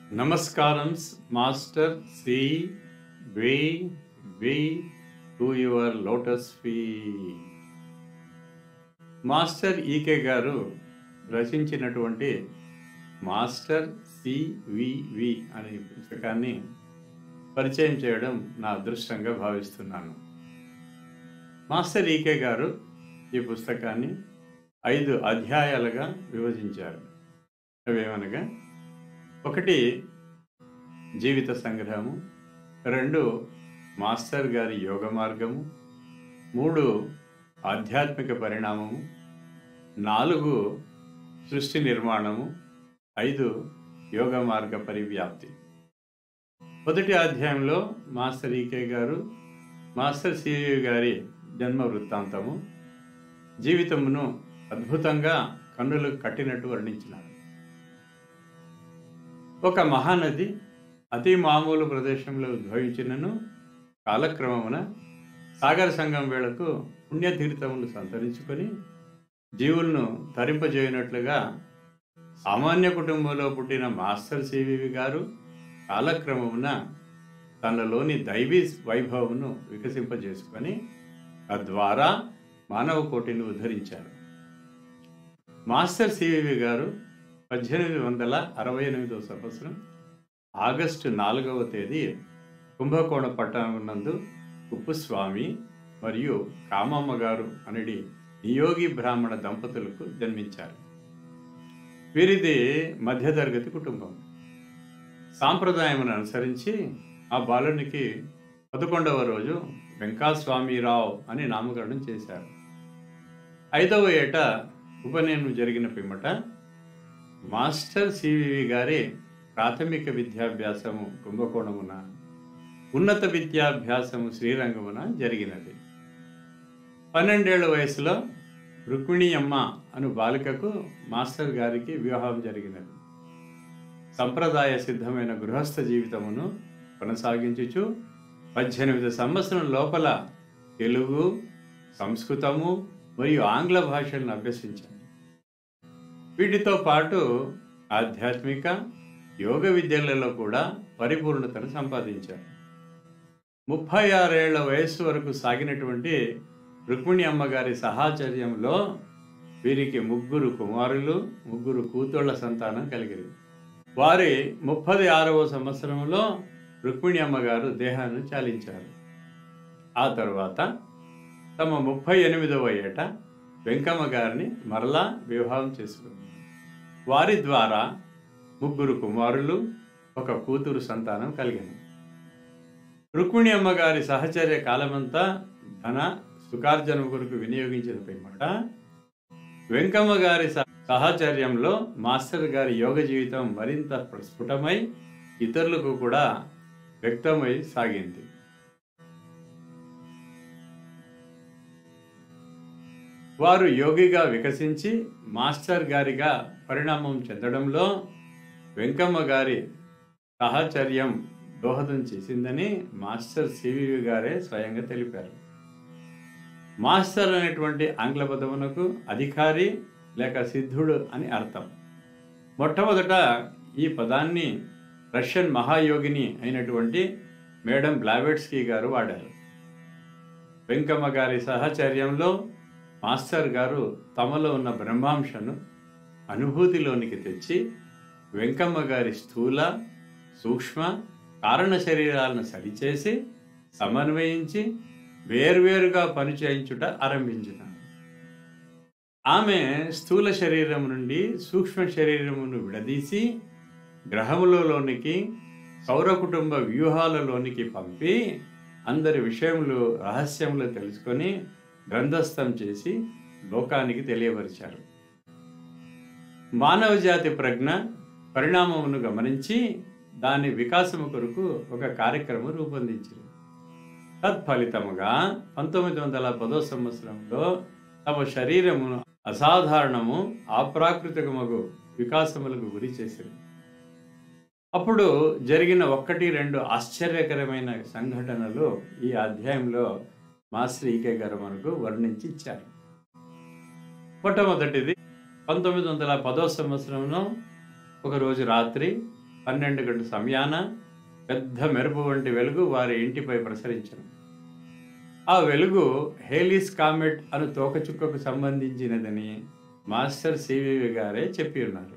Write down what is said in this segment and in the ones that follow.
నమస్కారం master C V V to your lotus feet master EK గారు రచించినటువంటి master CVV అనే పుస్తకాన్ని పరిచయం చేయడం నా అదృష్టంగా భావిస్తున్నాను మాస్టర్ ఈకే గారు ఈ పుస్తకాన్ని ఐదు అధ్యాయాలుగా విభజించారు అవేమనగా ఒకటి జీవిత సంగ్రహము రెండు మాస్టర్ గారి యోగ మార్గము మూడు ఆధ్యాత్మిక పరిణామము నాలుగు సృష్టి నిర్మాణము ఐదు యోగ మార్గ పరివ్యాప్తి మొదటి అధ్యాయంలో మాస్టర్ ఈకే గారు మాస్టర్ సివి గారి జన్మ వృత్తాంతము జీవితమును అద్భుతంగా కన్నులు కట్టినట్టు వర్ణించినారు ఒక మహానది అతి మామూలు ప్రదేశంలో ఉద్భవించినను కాలక్రమమున సాగర సంఘం వేళకు పుణ్యతీర్థములు సంతరించుకొని జీవులను తరింపజేయనట్లుగా సామాన్య కుటుంబంలో పుట్టిన మాస్టర్ సివివి గారు కాలక్రమమున తనలోని దైవీ వైభవమును వికసింపజేసుకొని తద్వారా మానవ కోటిని ఉద్ధరించారు మాస్టర్ సివివి గారు పద్దెనిమిది వందల అరవై ఎనిమిదవ సంవత్సరం ఆగస్టు నాలుగవ తేదీ కుంభకోణ పట్టణం నందు ఉప్పుస్వామి మరియు కామమ్మ గారు అనడి నియోగి బ్రాహ్మణ దంపతులకు జన్మించారు వీరిది మధ్యతరగతి కుటుంబం సాంప్రదాయమును అనుసరించి ఆ బాలునికి పదకొండవ రోజు వెంకాస్వామిరావు అని నామకరణం చేశారు ఐదవ ఏట ఉపనయనం జరిగిన పిమ్మట మాస్టర్ సివివి గారి ప్రాథమిక విద్యాభ్యాసము కుంభకోణమున ఉన్నత విద్యాభ్యాసము శ్రీరంగమున జరిగినది పన్నెండేళ్ల వయసులో రుక్మిణి అమ్మ అను బాలికకు మాస్టర్ గారికి వివాహం జరిగినది సంప్రదాయ సిద్ధమైన గృహస్థ జీవితమును కొనసాగించుచు పద్దెనిమిది సంవత్సరం లోపల తెలుగు సంస్కృతము మరియు ఆంగ్ల భాషలను అభ్యసించారు వీటితో పాటు ఆధ్యాత్మిక యోగ విద్యలలో కూడా పరిపూర్ణతను సంపాదించారు ముప్పై ఆరేళ్ల వయస్సు వరకు సాగినటువంటి రుక్మిణి అమ్మగారి సహాచర్యంలో వీరికి ముగ్గురు కుమారులు ముగ్గురు కూతుళ్ల సంతానం కలిగింది వారి ముప్పది ఆరవ సంవత్సరంలో రుక్మిణి అమ్మగారు దేహాన్ని చాలించారు ఆ తర్వాత తమ ముప్పై ఎనిమిదవ ఏట వెంకమ్మ గారిని మరలా వివాహం చేసుకున్నారు వారి ద్వారా ముగ్గురు కుమారులు ఒక కూతురు సంతానం కలిగింది రుక్మిణి అమ్మగారి సహచర్య కాలమంతా ధన సుఖార్జన కొరకు వినియోగించిన పిమ్మట వెంకమ్మ గారి సహ- సహచర్యంలో మాస్టర్ గారి యోగ జీవితం మరింత ప్రస్ఫుటమై ఇతరులకు కూడా వ్యక్తమై సాగింది వారు యోగిగా వికసించి మాస్టర్ గారిగా పరిణామం చెందడంలో వెంకమ్మ గారి సహచర్యం దోహదం చేసిందని మాస్టర్ సివివి గారే స్వయంగా తెలిపారు మాస్టర్ అనేటువంటి ఆంగ్ల పదమునకు అధికారి లేక సిద్ధుడు అని అర్థం మొట్టమొదట ఈ పదాన్ని రష్యన్ మహాయోగిని అయినటువంటి మేడం బ్లావెట్స్కీ గారు వాడారు వెంకమ్మ గారి సహచర్యంలో మాస్టర్ గారు తమలో ఉన్న బ్రహ్మాంశను అనుభూతిలోనికి తెచ్చి వెంకమ్మ గారి స్థూల సూక్ష్మ కారణ శరీరాలను సరిచేసి సమన్వయించి వేర్వేరుగా పనిచేయించుట ఆరంభించినారు ఆమె స్థూల శరీరం నుండి సూక్ష్మ శరీరమును విడదీసి గ్రహములలోనికి సౌర కుటుంబ వ్యూహాలలోనికి పంపి అందరి విషయములు రహస్యములు తెలుసుకొని గ్రంథస్థం చేసి లోకానికి తెలియపరిచారు మానవ జాతి ప్రజ్ఞ పరిణామమును గమనించి దాని వికాసము కొరకు ఒక కార్యక్రమం రూపొందించింది తత్ఫలితముగా పంతొమ్మిది వందల పదో సంవత్సరంలో తమ శరీరమును అసాధారణము ఆప్రాకృతికమగు వికాసములకు గురి చేసింది అప్పుడు జరిగిన ఒక్కటి రెండు ఆశ్చర్యకరమైన సంఘటనలు ఈ అధ్యాయంలో మాస్టర్ ఈకే గారు మనకు వర్ణించి ఇచ్చారు మొట్టమొదటిది పంతొమ్మిది వందల పదో సంవత్సరంలో ఒకరోజు రాత్రి పన్నెండు గంటల సమయాన పెద్ద మెరుపు వంటి వెలుగు వారి ఇంటిపై ప్రసరించను ఆ వెలుగు హేలీస్ కామెట్ అను తోకచుక్కకు సంబంధించినదని మాస్టర్ సివివి గారే చెప్పి ఉన్నారు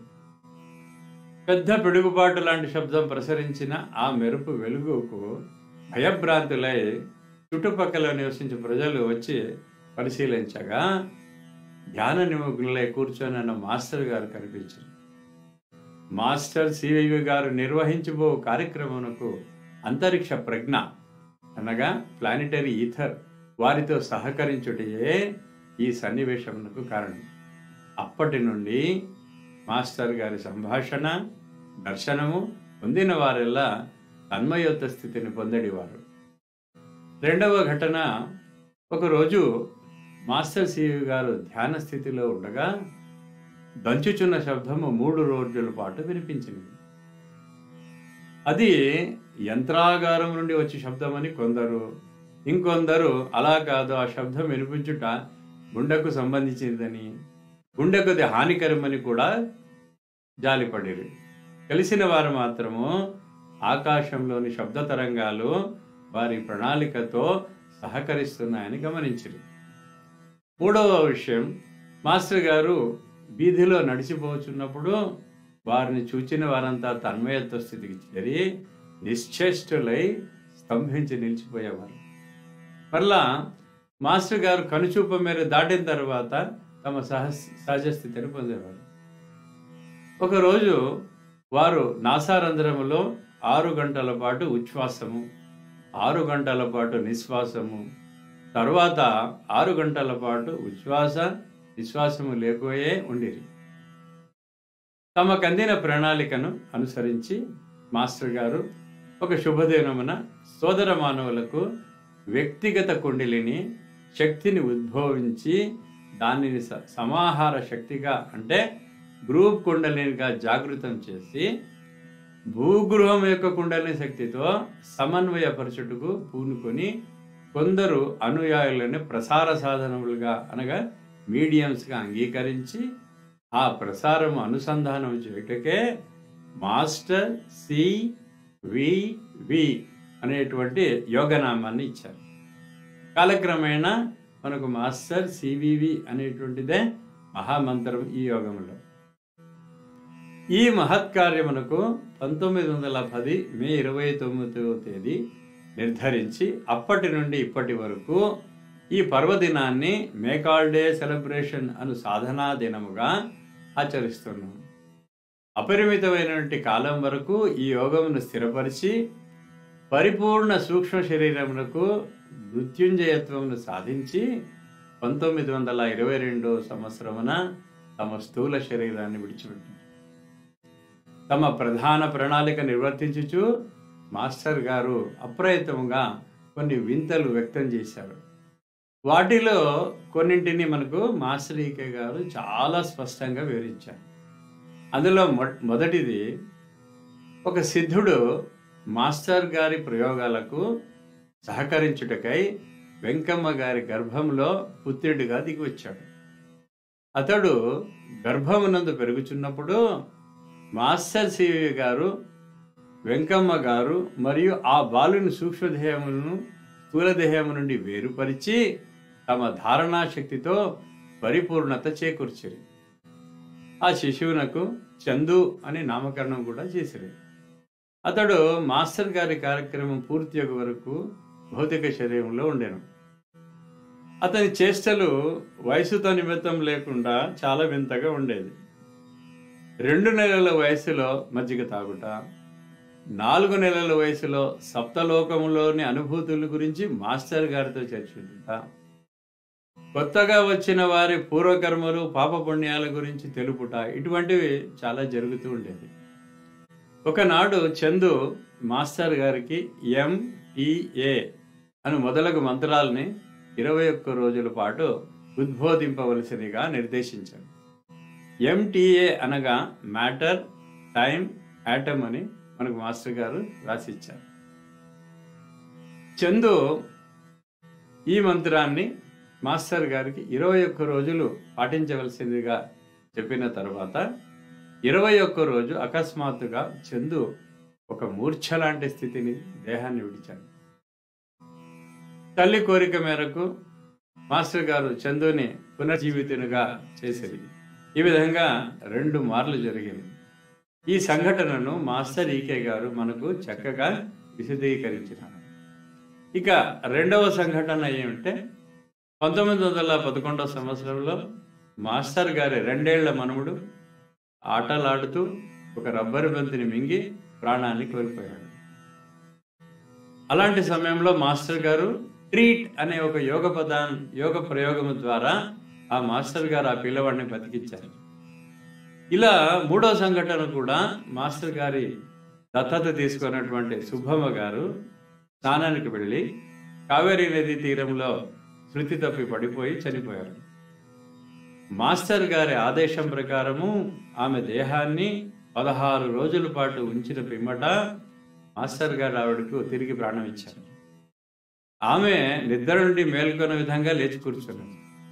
పెద్ద పిడుగుబాటు లాంటి శబ్దం ప్రసరించిన ఆ మెరుపు వెలుగుకు భయభ్రాంతులై చుట్టుపక్కల నివసించే ప్రజలు వచ్చి పరిశీలించగా ధ్యాన నిమగ్నులై కూర్చొని మాస్టర్ గారు కనిపించారు మాస్టర్ సివివి గారు నిర్వహించబో కార్యక్రమమునకు అంతరిక్ష ప్రజ్ఞ అనగా ప్లానిటరీ ఈథర్ వారితో సహకరించుటయే ఈ సన్నివేశమునకు కారణం అప్పటి నుండి మాస్టర్ గారి సంభాషణ దర్శనము పొందిన వారెల్లా తన్మయోత్త స్థితిని పొందడివారు రెండవ ఘటన ఒకరోజు మాస్టర్ సివి గారు ధ్యాన స్థితిలో ఉండగా దంచుచున్న శబ్దము మూడు రోజుల పాటు వినిపించింది అది యంత్రాగారం నుండి వచ్చే శబ్దమని కొందరు ఇంకొందరు అలా కాదు ఆ శబ్దం వినిపించుట గుండెకు సంబంధించినదని గుండెకు హానికరమని కూడా జాలిపడిరి తెలిసిన వారు మాత్రము ఆకాశంలోని శబ్ద తరంగాలు వారి ప్రణాళికతో సహకరిస్తున్నాయని గమనించారు మూడవ విషయం మాస్టర్ గారు వీధిలో నడిచిపోచున్నప్పుడు వారిని చూచిన వారంతా తన్మయత్వ స్థితికి చేరి నిశ్చేష్టులై స్తంభించి నిలిచిపోయేవారు మరలా మాస్టర్ గారు కనుచూప మేర దాటిన తర్వాత తమ సహ సహజ స్థితిని పొందేవారు ఒకరోజు వారు నాసారంధ్రములో ఆరు గంటల పాటు ఉచ్ఛ్వాసము ఆరు గంటల పాటు నిశ్వాసము తర్వాత ఆరు గంటల పాటు ఉచ్ఛ్వాస విశ్వాసము లేకపోయే ఉండిరి తమకందిన ప్రణాళికను అనుసరించి మాస్టర్ గారు ఒక శుభదినమున సోదర మానవులకు వ్యక్తిగత కుండిలిని శక్తిని ఉద్భవించి దానిని స- సమాహార శక్తిగా అంటే గ్రూప్ కుండలినిగా జాగృతం చేసి భూగృహం యొక్క కుండలిని శక్తితో సమన్వయపరచుటకు పూనుకొని కొందరు అనుయాయులను ప్రసార సాధనములుగా అనగా మీడియంస్గా అంగీకరించి ఆ ప్రసారం అనుసంధానం చేయుటకే మాస్టర్ సి వి వి అనేటువంటి యోగనామాన్ని ఇచ్చారు కాలక్రమేణా మనకు మాస్టర్ సివివి అనేటువంటిదే మహామంత్రం ఈ యోగంలో ఈ మహత్కార్యమునకు పంతొమ్మిది వందల పది మే ఇరవై తొమ్మిదవ తేదీ నిర్ధారించి అప్పటి నుండి ఇప్పటి వరకు ఈ పర్వదినాన్ని మేకాల్ డే సెలబ్రేషన్ అను సాధనా దినముగా ఆచరిస్తున్నాం అపరిమితమైనటువంటి కాలం వరకు ఈ యోగమును స్థిరపరిచి పరిపూర్ణ సూక్ష్మ శరీరమునకు మృత్యుంజయత్వమును సాధించి పంతొమ్మిది వందల ఇరవై రెండో సంవత్సరమున తమ స్థూల శరీరాన్ని విడిచిపెట్టారు తమ ప్రధాన ప్రణాళిక నిర్వర్తించుచు మాస్టర్ గారు అప్రయత్నంగా కొన్ని వింతలు వ్యక్తం చేశారు వాటిలో కొన్నింటిని మనకు మాస్టర్ ఈకే గారు చాలా స్పష్టంగా వివరించారు అందులో మొ- మొదటిది ఒక సిద్ధుడు మాస్టర్ గారి ప్రయోగాలకు సహకరించుటకై వెంకమ్మ గారి గర్భంలో పుత్రుడిగా దిగి వచ్చాడు అతడు గర్భమునందు పెరుగుచున్నప్పుడు మాస్టర్ సివి గారు వెంకమ్మ గారు మరియు ఆ బాలుని సూక్ష్మదేహములను స్థూలదేహము నుండి వేరుపరిచి తమ ధారణా శక్తితో పరిపూర్ణత చేకూర్చిరి ఆ శిశువునకు చందు అని నామకరణం కూడా చేసిరి అతడు మాస్టర్ గారి కార్యక్రమం పూర్తి అయ్యే వరకు భౌతిక శరీరంలో ఉండెను అతని చేష్టలు వయసుతో నిమిత్తం లేకుండా చాలా వింతగా ఉండేది రెండు నెలల వయసులో మజ్జిగ తాగుట నాలుగు నెలల వయసులో సప్తలోకములోని అనుభూతుల గురించి మాస్టర్ గారితో చర్చించుట కొత్తగా వచ్చిన వారి పూర్వకర్మలు పాపపుణ్యాల గురించి తెలుపుట ఇటువంటివి చాలా జరుగుతూ ఉండేది ఒకనాడు చందు మాస్టర్ గారికి ఎంఈఏ అని మొదలగు మంత్రాలని ఇరవై ఒక్క రోజుల పాటు ఉద్బోధింపవలసినగా నిర్దేశించాడు ఎంటీఏ అనగా మ్యాటర్ టైం యాటమ్ అని మనకు మాస్టర్ గారు రాసిచ్చారు చందు ఈ మంత్రాన్ని మాస్టర్ గారికి ఇరవై ఒక్క రోజులు పాటించవలసిందిగా చెప్పిన తర్వాత ఇరవై ఒక్క రోజు అకస్మాత్తుగా చందు ఒక మూర్ఛ లాంటి స్థితిని దేహాన్ని విడిచాడు తల్లి కోరిక మేరకు మాస్టర్ గారు చందుని పునర్జీవితునిగా చేసేది ఈ విధంగా రెండు మార్లు జరిగింది ఈ సంఘటనను మాస్టర్ ఈకే గారు మనకు చక్కగా విశదీకరించినారు ఇక రెండవ సంఘటన ఏమిటంటే పంతొమ్మిది వందల పదకొండవ సంవత్సరంలో మాస్టర్ గారి రెండేళ్ల మనముడు ఆటలాడుతూ ఒక రబ్బరు బంతిని మింగి ప్రాణాన్ని కోల్పోయాడు అలాంటి సమయంలో మాస్టర్ గారు ట్రీట్ అనే ఒక యోగ పదా యోగ ప్రయోగం ద్వారా ఆ మాస్టర్ గారు ఆ పిల్లవాడిని బతికించారు ఇలా మూడో సంఘటన కూడా మాస్టర్ గారి దత్తత తీసుకున్నటువంటి సుబ్బమ్మ గారు స్నానానికి వెళ్ళి కావేరీ నది తీరంలో శృతి తప్పి పడిపోయి చనిపోయారు మాస్టర్ గారి ఆదేశం ప్రకారము ఆమె దేహాన్ని పదహారు రోజుల పాటు ఉంచిన పిమ్మట మాస్టర్ గారు ఆవిడకు తిరిగి ప్రాణం ఇచ్చారు ఆమె నిద్ర నుండి మేల్కొన్న విధంగా లేచి కూర్చున్నారు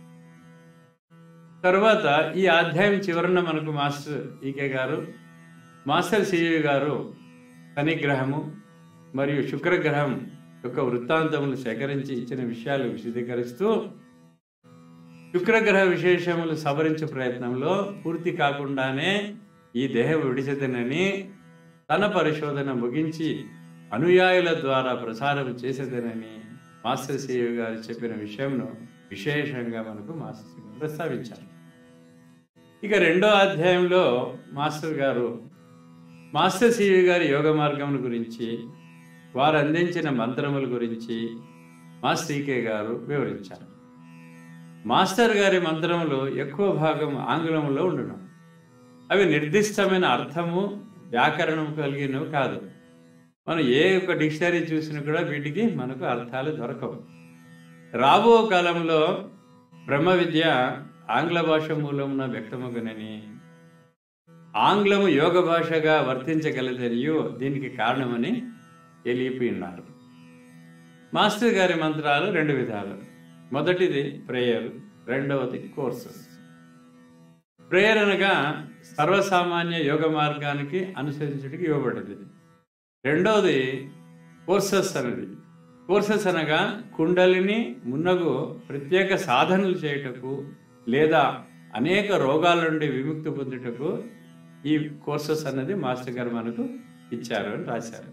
తర్వాత ఈ అధ్యాయం చివరన మనకు మాస్టర్ ఈకే గారు మాస్టర్ సివి గారు శనిగ్రహము మరియు శుక్రగ్రహం యొక్క వృత్తాంతములు సేకరించి ఇచ్చిన విషయాలు విశదీకరిస్తూ శుక్రగ్రహ విశేషములు సవరించే ప్రయత్నంలో పూర్తి కాకుండానే ఈ దేహం విడిచెదనని తన పరిశోధన ముగించి అనుయాయుల ద్వారా ప్రసారం చేసేదనని మాస్టర్ సివి గారు చెప్పిన విషయంను విశేషంగా మనకు మాస్టర్ సివి గారు ప్రస్తావించారు ఇక రెండో అధ్యాయంలో మాస్టర్ గారు మాస్టర్ సివి గారి యోగ మార్గం గురించి వారు అందించిన మంత్రముల గురించి మాస్టర్ ఈకే గారు వివరించారు మాస్టర్ గారి మంత్రములు ఎక్కువ భాగం ఆంగ్లంలో ఉండడం అవి నిర్దిష్టమైన అర్థము వ్యాకరణం కలిగినవి కాదు మనం ఏ ఒక్క డిక్షనరీ చూసినా కూడా వీటికి మనకు అర్థాలు దొరకవు రాబో కాలంలో బ్రహ్మ విద్య ఆంగ్ల భాష మూలమున వ్యక్తమగునని ఆంగ్లము యోగ భాషగా వర్తించగలదనియో దీనికి కారణమని తెలిపి ఉన్నారు మాస్టర్ గారి మంత్రాలు రెండు విధాలు మొదటిది ప్రేయర్ రెండవది కోర్సెస్ ప్రేయర్ అనగా సర్వసామాన్య యోగ మార్గానికి అనుసరించడానికి ఇవ్వబడింది రెండవది కోర్సెస్ అనేది కోర్సెస్ అనగా కుండలిని మున్నగు ప్రత్యేక సాధనలు చేయుటకు లేదా అనేక రోగాల నుండి విముక్తి పొందుటకు ఈ కోర్సెస్ అన్నది మాస్టర్ గారు మనకు ఇచ్చారు అని రాశారు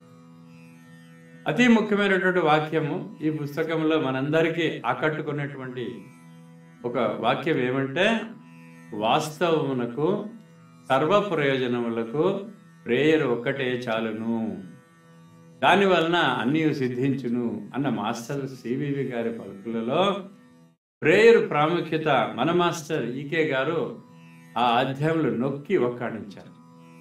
అతి ముఖ్యమైనటువంటి వాక్యము ఈ పుస్తకంలో మనందరికీ ఆకట్టుకున్నటువంటి ఒక వాక్యం ఏమంటే వాస్తవమునకు సర్వ ప్రయోజనములకు ప్రేయర్ ఒక్కటే చాలును దాని వలన అన్నీ సిద్ధించును అన్న మాస్టర్ సివివి గారి పలుకులలో ప్రేయర్ ప్రాముఖ్యత మన మాస్టర్ ఈకే గారు ఆ అధ్యాయంలో నొక్కి ఒక్కాడించారు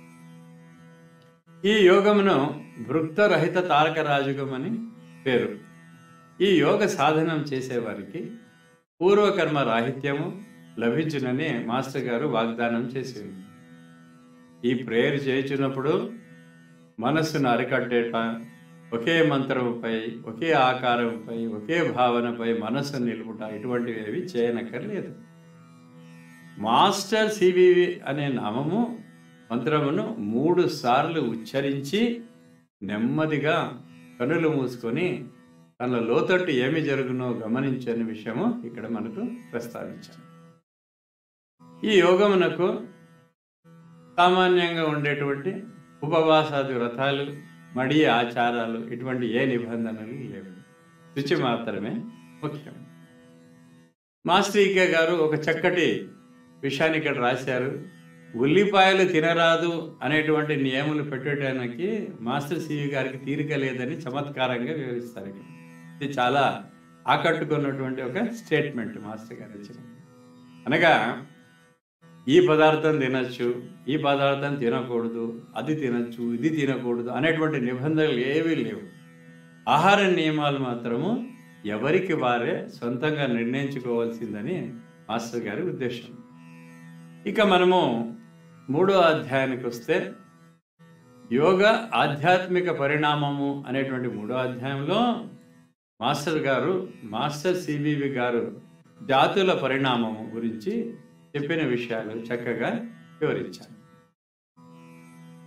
ఈ యోగమును భృక్తరహిత తారక రాజుగం అని పేరు ఈ యోగ సాధనం చేసేవారికి పూర్వకర్మ రాహిత్యము లభించునని మాస్టర్ గారు వాగ్దానం చేసింది ఈ ప్రేయర్ చేయుచున్నప్పుడు మనస్సును అరికట్టేట ఒకే మంత్రముపై ఒకే ఆకారంపై ఒకే భావనపై మనస్సు నిలుపుట ఇటువంటివి ఏవి చేయనక్కర్లేదు మాస్టర్ సివివి అనే నామము మంత్రమును మూడు సార్లు ఉచ్చరించి నెమ్మదిగా కనులు మూసుకొని తన లోతట్టు ఏమి జరుగునో గమనించని విషయము ఇక్కడ మనకు ప్రస్తావించారు ఈ యోగమునకు సామాన్యంగా ఉండేటువంటి ఉపవాసాది వ్రతాలు మడి ఆచారాలు ఇటువంటి ఏ నిబంధనలు లేవు శుచి మాత్రమే ముఖ్యం మాస్టర్ ఈకే గారు ఒక చక్కటి విషయాన్ని ఇక్కడ రాశారు ఉల్లిపాయలు తినరాదు అనేటువంటి నియములు పెట్టడానికి మాస్టర్ సివి గారికి తీరిక లేదని చమత్కారంగా వివరిస్తారు ఇక్కడ. ఇది చాలా ఆకట్టుకున్నటువంటి ఒక స్టేట్మెంట్ మాస్టర్ గారు ఇచ్చిన అనగా ఈ పదార్థం తినచ్చు ఈ పదార్థం తినకూడదు అది తినచ్చు ఇది తినకూడదు అనేటువంటి నిబంధనలు ఏవీ లేవు ఆహార నియమాలు మాత్రము ఎవరికి వారే సొంతంగా నిర్ణయించుకోవాల్సిందని మాస్టర్ గారి ఉద్దేశం ఇక మనము మూడో అధ్యాయానికి వస్తే యోగ ఆధ్యాత్మిక పరిణామము అనేటువంటి మూడో అధ్యాయంలో మాస్టర్ గారు మాస్టర్ సిబివి గారు జాతుల పరిణామము గురించి చెప్పిన విషయాలు చక్కగా వివరించారు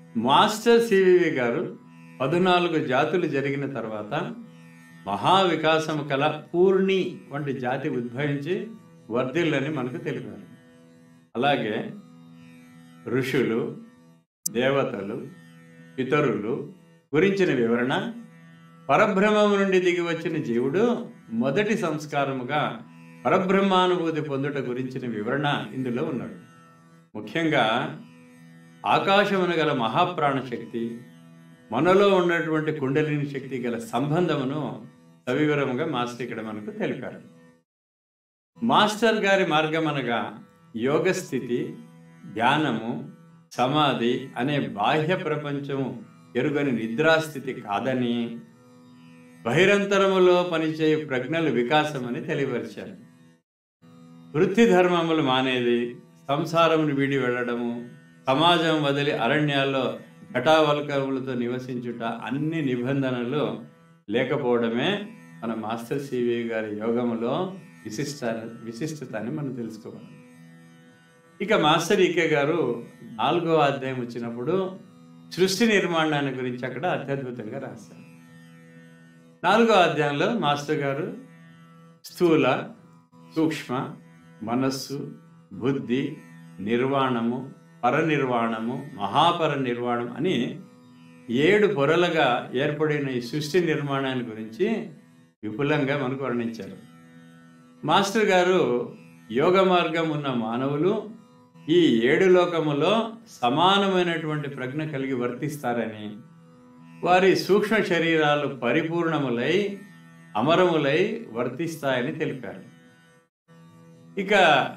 మాస్టర్ సివివి గారు పద్నాలుగు జాతులు జరిగిన తర్వాత మహావికాసము కల పూర్ణి వంటి జాతి ఉద్భవించి వర్ధిల్లని మనకు తెలిపారు అలాగే ఋషులు దేవతలు పితరులు గురించిన వివరణ పరబ్రహ్మము నుండి దిగి వచ్చిన జీవుడు మొదటి సంస్కారముగా పరబ్రహ్మానుభూతి పొందుట గురించిన వివరణ ఇందులో ఉన్నాడు ముఖ్యంగా ఆకాశమును గల మహాప్రాణ శక్తి మనలో ఉన్నటువంటి కుండలిని శక్తి గల సంబంధమును సవివరముగా మాస్టర్ ఇక్కడ మనకు తెలిపారు మాస్టర్ గారి మార్గం అనగా యోగ స్థితి ధ్యానము సమాధి అనే బాహ్య ప్రపంచము ఎరుగని నిద్రాస్థితి కాదని బహిరంతరములో పనిచేయు ప్రజ్ఞల వికాసమని తెలియపరిచారు వృత్తి ధర్మములు మానేది సంసారమును వీడి వెళ్ళడము సమాజం వదిలి అరణ్యాల్లో ఘటావల్కములతో నివసించుట అన్ని నిబంధనలు లేకపోవడమే మన మాస్టర్ సివి గారి యోగములో విశిష్ట విశిష్టత అని మనం తెలుసుకోవాలి ఇక మాస్టర్ ఈకే గారు నాలుగో అధ్యాయం వచ్చినప్పుడు సృష్టి నిర్మాణాన్ని గురించి అక్కడ అత్యద్భుతంగా రాశారు నాలుగో అధ్యాయంలో మాస్టర్ గారు స్థూల సూక్ష్మ మనస్సు బుద్ధి నిర్వాణము పరనిర్వాణము మహాపర నిర్వాణం అని ఏడు పొరలుగా ఏర్పడిన ఈ సృష్టి నిర్మాణాన్ని గురించి విపులంగా మనకు వర్ణించారు మాస్టర్ గారు యోగ మార్గం ఉన్న మానవులు ఈ ఏడు లోకములో సమానమైనటువంటి ప్రజ్ఞ కలిగి వర్తిస్తారని వారి సూక్ష్మ శరీరాలు పరిపూర్ణములై అమరములై వర్తిస్తాయని తెలిపారు ఇక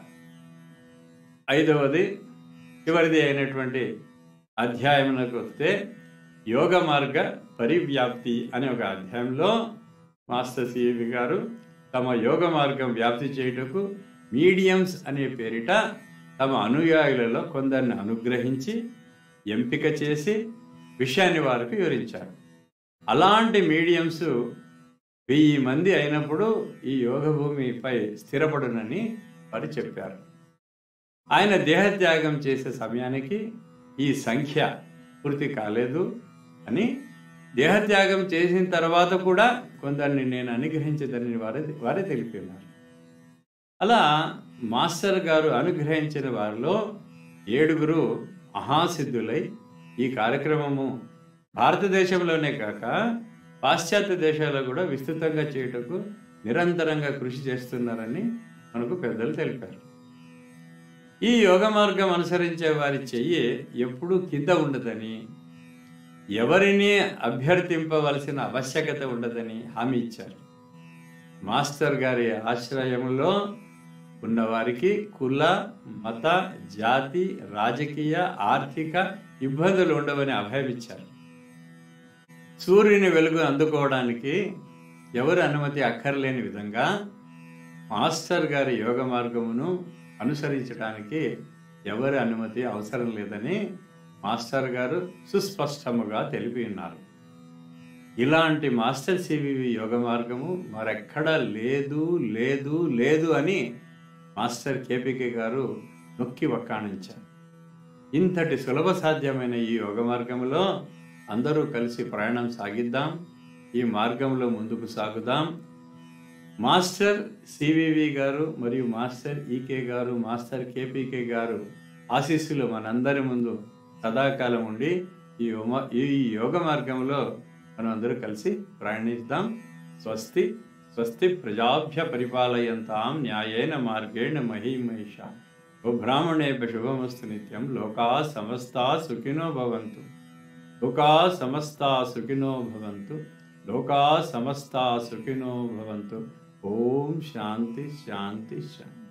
ఐదవది చివరిది అయినటువంటి అధ్యాయమునకు వస్తే యోగ మార్గ పరివ్యాప్తి అనే ఒక అధ్యాయంలో మాస్టర్ సివి గారు తమ యోగ మార్గం వ్యాప్తి చేయుటకు మీడియంస్ అనే పేరిట తమ అనుయాయులలో కొందరిని అనుగ్రహించి ఎంపిక చేసి విషయాన్ని వారికి వివరించారు అలాంటి మీడియంస్ వెయ్యి మంది అయినప్పుడు ఈ యోగ భూమిపై స్థిరపడునని వారు చెప్పారు ఆయన దేహత్యాగం చేసే సమయానికి ఈ సంఖ్య పూర్తి కాలేదు అని దేహత్యాగం చేసిన తర్వాత కూడా కొందరిని నేను అనుగ్రహించదని వారే వారే తెలిపినారు అలా మాస్టర్ గారు అనుగ్రహించిన వారిలో ఏడుగురు మహాసిద్ధులై ఈ కార్యక్రమము భారతదేశంలోనే కాక పాశ్చాత్య దేశాల్లో కూడా విస్తృతంగా చేయుటకు నిరంతరంగా కృషి చేస్తున్నారని మనకు పెద్దలు తెలిపారు ఈ యోగ మార్గం అనుసరించే వారి చెయ్యి ఎప్పుడూ కింద ఉండదని ఎవరిని అభ్యర్థింపవలసిన ఆవశ్యకత ఉండదని హామీ ఇచ్చారు మాస్టర్ గారి ఆశ్రయంలో ఉన్నవారికి కుల మత జాతి రాజకీయ ఆర్థిక ఇబ్బందులు ఉండవని అభయం ఇచ్చారు సూర్యుని వెలుగు అందుకోవడానికి ఎవరి అనుమతి అక్కర్లేని విధంగా మాస్టర్ గారి యోగ మార్గమును అనుసరించడానికి ఎవరి అనుమతి అవసరం లేదని మాస్టర్ గారు సుస్పష్టముగా తెలిపి ఉన్నారు ఇలాంటి మాస్టర్ సివివి యోగ మార్గము మరెక్కడా లేదు లేదు లేదు అని మాస్టర్ కేపీకే గారు నొక్కి వక్కాణించారు ఇంతటి సులభ సాధ్యమైన ఈ యోగ మార్గంలో అందరూ కలిసి ప్రయాణం సాగిద్దాం ఈ మార్గంలో ముందుకు సాగుదాం మాస్టర్ సివివి గారు మరియు మాస్టర్ ఈకే గారు మాస్టర్ కేపీకే గారు ఆశీస్సులు మనందరి ముందు సదాకాలం ఉండి ఈ యోమ- ఈ యోగ మార్గంలో మనం అందరూ కలిసి ప్రయాణిద్దాం స్వస్తి స్వస్తి ప్రజాభ్య పరిపాలయంతాం న్యాయేన మార్గేణ మహిమహిష ఓ బ్రాహ్మణేభ్య శుభమస్తు నిత్యం లోకా సమస్తా సుఖినో భవంతు లోకా సమస్తా సుఖినో భవంతు లోకా సమస్తా సుఖినో భవంతు ఓం శాంతి శాంతి శాంతి